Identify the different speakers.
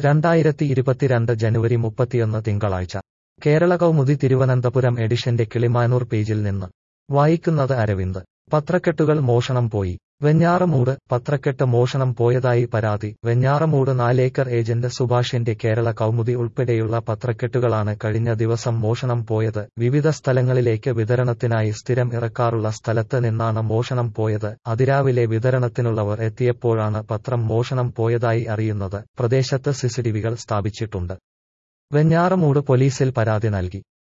Speaker 1: രണ്ടായിരത്തി ഇരുപത്തിരണ്ട് ജനുവരി മുപ്പത്തിയൊന്ന് തിങ്കളാഴ്ച കേരള കൗമുദി തിരുവനന്തപുരം എഡിഷന്റെ കിളിമാനൂർ പേജിൽ നിന്ന് വായിക്കുന്നത് അരവിന്ദ് പത്രക്കെട്ടുകൾ മോഷണം പോയി വെഞ്ഞാറമൂട് പത്രക്കെട്ട് മോഷണം പോയതായി പരാതി വെഞ്ഞാറമൂട് നാലേക്കർ ഏജന്റ് സുഭാഷിന്റെ കേരള കൗമുദി ഉൾപ്പെടെയുള്ള പത്രക്കെട്ടുകളാണ് കഴിഞ്ഞ ദിവസം മോഷണം പോയത് വിവിധ സ്ഥലങ്ങളിലേക്ക് വിതരണത്തിനായി സ്ഥിരം ഇറക്കാറുള്ള സ്ഥലത്ത് നിന്നാണ് മോഷണം പോയത് അതിരാവിലെ വിതരണത്തിനുള്ളവർ എത്തിയപ്പോഴാണ് പത്രം മോഷണം പോയതായി അറിയുന്നത് പ്രദേശത്ത് സിസിടിവികൾ സ്ഥാപിച്ചിട്ടുണ്ട് വെഞ്ഞാറമൂട് പോലീസിൽ പരാതി നൽകി